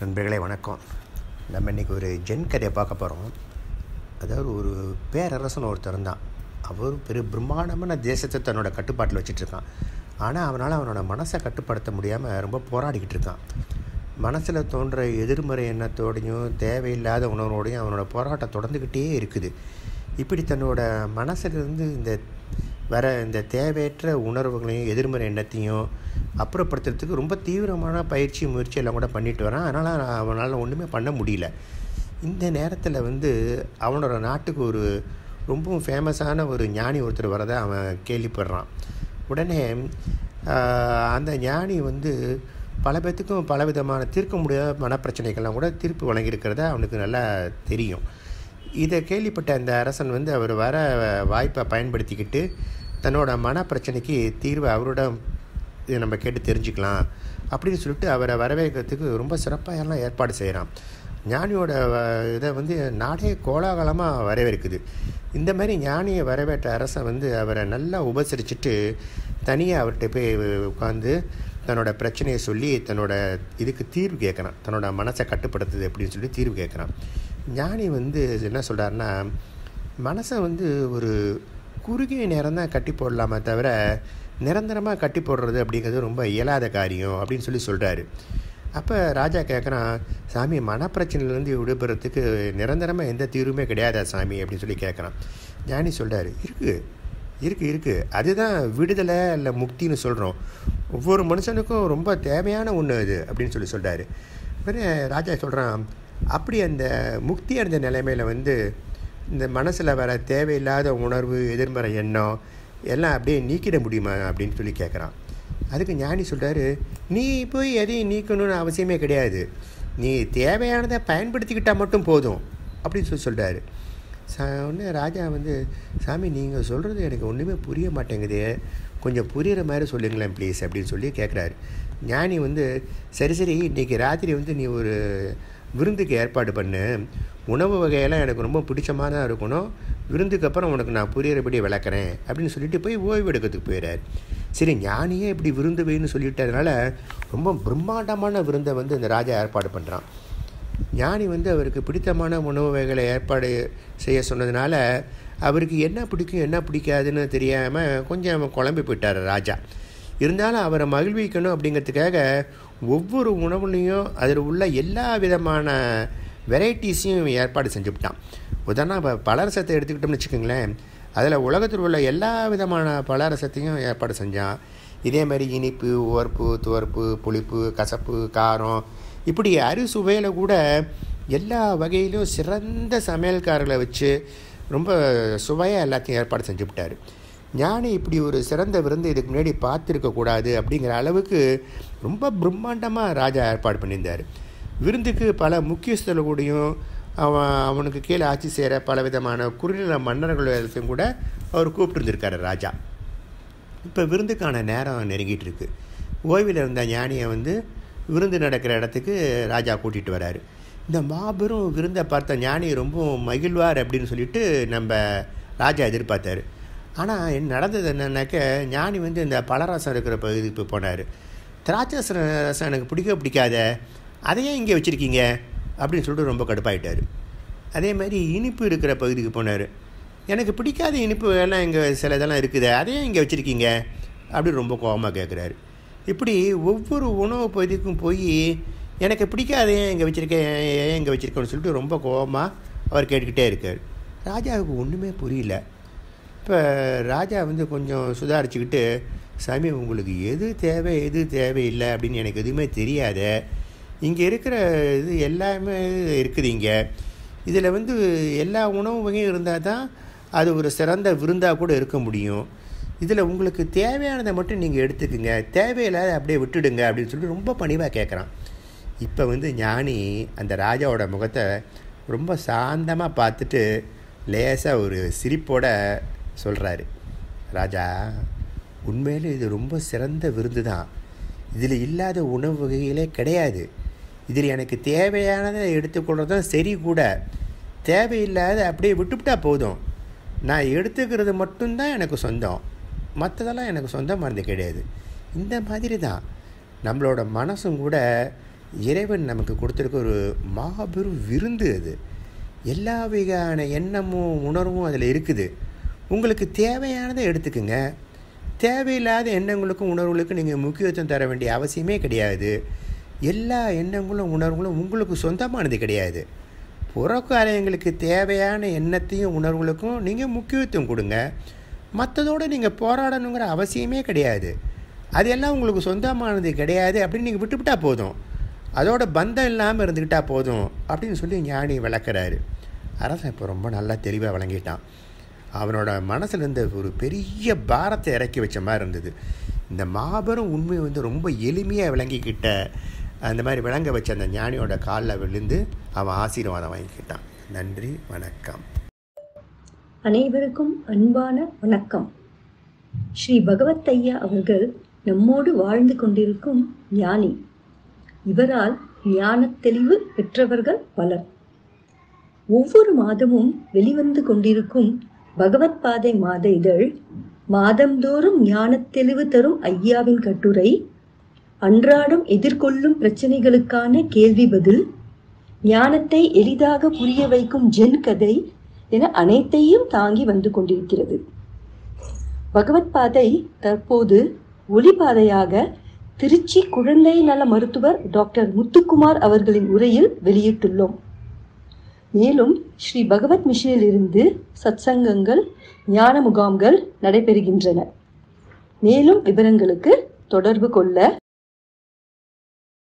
நண்பர்களே வணக்கம் நம்ம இன்றைக்கி ஒரு ஜென் கதையை பார்க்க போகிறோம் அதாவது ஒரு பேரரசன் ஒருத்தர் இருந்தான் அவர் பெரிய பிரம்மாண்டமான தேசத்தை தன்னோட கட்டுப்பாட்டில் வச்சிட்ருக்கான் ஆனால் அவனால் அவனோட மனசை கட்டுப்படுத்த முடியாமல் ரொம்ப போராடிக்கிட்டு இருக்கான் மனசில் தோன்ற எதிர்மறை எண்ணத்தோடையும் தேவையில்லாத உணர்வோடையும் அவனோட போராட்டம் தொடர்ந்துக்கிட்டே இருக்குது இப்படி தன்னோட மனசிலிருந்து இந்த வர இந்த தேவையற்ற உணர்வுகளையும் எதிர்மறை எண்ணத்தையும் அப்புறப்படுத்துறதுக்கு ரொம்ப தீவிரமான பயிற்சி முயற்சி எல்லாம் கூட பண்ணிட்டு வரான் அதனால் அவனால் ஒன்றுமே பண்ண முடியல இந்த நேரத்தில் வந்து அவனோட நாட்டுக்கு ஒரு ரொம்பவும் ஃபேமஸான ஒரு ஞானி ஒருத்தர் வரதை அவன் கேள்விப்படுறான் உடனே அந்த ஞானி வந்து பல பேர்த்துக்கும் பல விதமான தீர்க்க முடியாத மனப்பிரச்சனைகள்லாம் கூட தீர்ப்பு வழங்கியிருக்கிறத அவனுக்கு நல்லா தெரியும் இதை கேள்விப்பட்ட அந்த அரசன் வந்து அவர் வர வாய்ப்பை பயன்படுத்திக்கிட்டு தன்னோட மனப்பிரச்சனைக்கு தீர்வை அவரிடம் இதை நம்ம கேட்டு தெரிஞ்சுக்கலாம் அப்படின்னு சொல்லிட்டு அவரை வரவேற்கிறதுக்கு ரொம்ப சிறப்பாக எல்லாம் ஏற்பாடு செய்கிறான் ஞானியோட இதை வந்து நாடே கோலாகலமாக வரவேற்குது இந்த மாதிரி ஞானியை வரவேற்ற அரசன் வந்து அவரை நல்லா உபசரிச்சுட்டு தனியாக அவர்கிட்ட போய் உட்காந்து தன்னோட பிரச்சனையை சொல்லி தன்னோட இதுக்கு தீர்வு கேட்குறான் தன்னோட மனசை கட்டுப்படுத்துது அப்படின்னு சொல்லி தீர்வு கேட்குறான் ஞானி வந்து என்ன சொல்கிறாருன்னா மனசை வந்து ஒரு குறுகிய நேரம் தான் கட்டி போடலாமே தவிர நிரந்தரமாக கட்டி போடுறது அப்படிங்கிறது ரொம்ப இயலாத காரியம் அப்படின்னு சொல்லி சொல்கிறாரு அப்போ ராஜா கேட்குறான் சாமி மனப்பிரச்சனையிலேருந்து விடுபடுறதுக்கு நிரந்தரமாக எந்த தீர்வுமே கிடையாதா சாமி அப்படின்னு சொல்லி கேட்குறான் ஞானி சொல்கிறாரு இருக்குது இருக்குது இருக்குது அதுதான் விடுதலை இல்லை முக்தின்னு சொல்கிறோம் ஒவ்வொரு மனுஷனுக்கும் ரொம்ப தேவையான ஒன்று அது அப்படின்னு சொல்லி சொல்கிறாரு பிறகு ராஜா சொல்கிறான் அப்படி அந்த முக்தி அடைந்த நிலைமையில் வந்து இந்த மனசில் வர தேவையில்லாத உணர்வு எதிர்மறை எண்ணம் எல்லாம் அப்படியே நீக்கிட முடியுமா அப்படின்னு சொல்லி கேட்குறான் அதுக்கு ஞானி சொல்கிறாரு நீ போய் எதையும் நீக்கணும்னு அவசியமே கிடையாது நீ தேவையானதை பயன்படுத்திக்கிட்டால் மட்டும் போதும் அப்படின்னு சொல்லி சொல்கிறாரு சா ஒன்று ராஜா வந்து சாமி நீங்கள் சொல்கிறது எனக்கு ஒன்றுமே புரிய மாட்டேங்குது கொஞ்சம் புரிகிற மாதிரி சொல்லுங்களேன் ப்ளீஸ் அப்படின்னு சொல்லி கேட்குறாரு ஞானி வந்து சரி சரி இன்றைக்கி ராத்திரி வந்து நீ ஒரு விருந்துக்கு ஏற்பாடு பண்ணு உணவு வகையெல்லாம் எனக்கு ரொம்ப பிடிச்சமாக இருக்கணும் விருந்துக்கு அப்புறம் உனக்கு நான் புரியறபடி விளக்குறேன் அப்படின்னு சொல்லிட்டு போய் ஓய்வு எடுக்கிறதுக்கு போயிடார் சரி ஞானியே இப்படி விருந்து வைன்னு சொல்லிட்டதுனால ரொம்ப பிரம்மாண்டமான விருந்தை வந்து இந்த ராஜா ஏற்பாடு பண்ணுறான் ஞானி வந்து அவருக்கு பிடித்தமான உணவு வகைகளை ஏற்பாடு செய்ய சொன்னதுனால அவருக்கு என்ன பிடிக்கும் என்ன பிடிக்காதுன்னு தெரியாமல் கொஞ்சம் குழம்பி போயிட்டார் ராஜா இருந்தாலும் அவரை மகிழ்விக்கணும் அப்படிங்கிறதுக்காக ஒவ்வொரு உணவுலையும் அதில் உள்ள எல்லா விதமான வெரைட்டிஸையும் ஏற்பாடு செஞ்சுவிட்டான் உதாரணம் இப்போ பலரசத்தை எடுத்துக்கிட்டோம்னு வச்சுக்கோங்களேன் அதில் உலகத்தில் உள்ள எல்லா விதமான பலரசத்தையும் ஏற்பாடு செஞ்சான் இதே மாதிரி இனிப்பு உவர்ப்பு துவர்ப்பு புளிப்பு கசப்பு காரம் இப்படி அறுசுவையில் கூட எல்லா வகையிலும் சிறந்த சமையல்காரர்களை வச்சு ரொம்ப சுவையாக எல்லாத்தையும் ஏற்பாடு செஞ்சு விட்டார் ஞானி இப்படி ஒரு சிறந்த விருந்து இதுக்கு முன்னாடி பார்த்துருக்கக்கூடாது அப்படிங்கிற அளவுக்கு ரொம்ப பிரம்மாண்டமாக ராஜா ஏற்பாடு பண்ணியிருந்தார் விருந்துக்கு பல முக்கியஸ்தல கூடயும் அவன் அவனுக்கு கீழே ஆட்சி செய்கிற பல விதமான குறுநில மன்னர்கள் எல்லாத்தையும் கூட அவர் கூப்பிட்டுருந்துருக்காரு ராஜா இப்போ விருந்துக்கான நேரம் நெருங்கிட்டு இருக்கு ஓய்வில் இருந்த ஞானியை வந்து விருந்து நடக்கிற இடத்துக்கு ராஜா கூட்டிகிட்டு வராரு இந்த மாபெரும் விருந்தை பார்த்த ஞானி ரொம்ப மகிழ்வார் அப்படின்னு சொல்லிட்டு நம்ம ராஜா எதிர்பார்த்தாரு ஆனால் என்ன நடந்தது என்னன்னாக்க ஞானி வந்து இந்த பலரசம் இருக்கிற பகுதிக்கு போனார் திராட்சை ரசம் எனக்கு பிடிக்க பிடிக்காத அதையே இங்கே வச்சுருக்கீங்க அப்படின்னு சொல்லிட்டு ரொம்ப கடுப்பாயிட்டார் அதே மாதிரி இனிப்பு இருக்கிற பகுதிக்கு போனார் எனக்கு பிடிக்காத இனிப்பு எல்லாம் இங்கே சில இதெல்லாம் இருக்குது அதையே இங்கே வச்சுருக்கீங்க அப்படின்னு ரொம்ப கோபமாக கேட்குறாரு இப்படி ஒவ்வொரு உணவு பகுதிக்கும் போய் எனக்கு பிடிக்காத ஏன் இங்கே வச்சுருக்கேன் ஏன் இங்கே வச்சுருக்கேன்னு சொல்லிட்டு ரொம்ப கோபமாக அவர் கேட்டுக்கிட்டே இருக்கார் ராஜாவுக்கு ஒன்றுமே புரியல இப்போ ராஜா வந்து கொஞ்சம் சுதாரிச்சுக்கிட்டு சாமி உங்களுக்கு எது தேவை எது தேவையில்லை அப்படின்னு எனக்கு எதுவுமே தெரியாத இங்கே இருக்கிற இது எல்லாமே இருக்குது இங்கே இதில் வந்து எல்லா உணவு வகையும் இருந்தால் தான் அது ஒரு சிறந்த விருந்தாக கூட இருக்க முடியும் இதில் உங்களுக்கு தேவையானதை மட்டும் நீங்கள் எடுத்துக்குங்க தேவையில்லாத அப்படியே விட்டுடுங்க அப்படின்னு சொல்லி ரொம்ப பணிவாக கேட்குறான் இப்போ வந்து ஞானி அந்த ராஜாவோட முகத்தை ரொம்ப சாந்தமாக பார்த்துட்டு லேசாக ஒரு சிரிப்போட சொல்கிறாரு ராஜா உண்மையில் இது ரொம்ப சிறந்த விருந்து தான் இதில் இல்லாத உணவு வகைகளே கிடையாது இதில் எனக்கு தேவையானதை எடுத்துக்கொள்கிறது தான் சரி கூட தேவையில்லாத அப்படியே விட்டுவிட்டா போதும் நான் எடுத்துக்கிறது மட்டும்தான் எனக்கு சொந்தம் மற்றதெல்லாம் எனக்கு சொந்தமானது கிடையாது இந்த மாதிரி தான் நம்மளோட மனசும் கூட இறைவன் நமக்கு கொடுத்துருக்க ஒரு மாபெரும் விருந்து அது எல்லா வகையான எண்ணமும் உணர்வும் அதில் இருக்குது உங்களுக்கு தேவையானதை எடுத்துக்குங்க தேவையில்லாத எண்ணங்களுக்கும் உணர்வுகளுக்கும் நீங்கள் முக்கியத்துவம் தர வேண்டிய அவசியமே கிடையாது எல்லா எண்ணங்களும் உணர்வுகளும் உங்களுக்கு சொந்தமானது கிடையாது புறக்காலயங்களுக்கு தேவையான எண்ணத்தையும் உணர்வுகளுக்கும் நீங்கள் முக்கியத்துவம் கொடுங்க மற்றதோடு நீங்கள் போராடணுங்கிற அவசியமே கிடையாது அது எல்லாம் உங்களுக்கு சொந்தமானது கிடையாது அப்படின்னு நீங்கள் விட்டுவிட்டா போதும் அதோட பந்தம் இல்லாமல் இருந்துக்கிட்டால் போதும் அப்படின்னு சொல்லி ஞானி விளக்குறாரு அரசன் இப்போ ரொம்ப நல்லா தெளிவாக விளங்கிட்டான் அவனோட மனசில் இருந்த ஒரு பெரிய பாரத்தை இறக்கி வச்ச மாதிரி இருந்தது இந்த மாபெரும் உண்மை வந்து ரொம்ப எளிமையாக விளங்கிக்கிட்ட அந்த மாதிரி விளங்க வச்ச அந்த ஞானியோட காலில் விழுந்து அவன் ஆசீர்வாதம் வாங்கிக்கிட்டான் நன்றி வணக்கம் அனைவருக்கும் அன்பான வணக்கம் ஸ்ரீ பகவத் ஐயா அவர்கள் நம்மோடு வாழ்ந்து கொண்டிருக்கும் ஞானி இவரால் ஞானத் தெளிவு பெற்றவர்கள் பலர் ஒவ்வொரு மாதமும் வெளிவந்து கொண்டிருக்கும் பகவத் பாதை மாத இதழ் மாதந்தோறும் ஞானத் தெளிவு தரும் ஐயாவின் கட்டுரை அன்றாடம் எதிர்கொள்ளும் பிரச்சனைகளுக்கான கேள்வி பதில் ஞானத்தை எளிதாக புரிய வைக்கும் ஜென் கதை என அனைத்தையும் தாங்கி வந்து கொண்டிருக்கிறது பகவத் பாதை தற்போது ஒளிபாதையாக திருச்சி குழந்தை நல மருத்துவர் டாக்டர் முத்துக்குமார் அவர்களின் உரையில் வெளியிட்டுள்ளோம் மேலும் ஸ்ரீ பகவத் மிஷனில் இருந்து சத்சங்கங்கள் ஞான முகாம்கள் நடைபெறுகின்றன மேலும் விவரங்களுக்கு தொடர்பு கொள்ள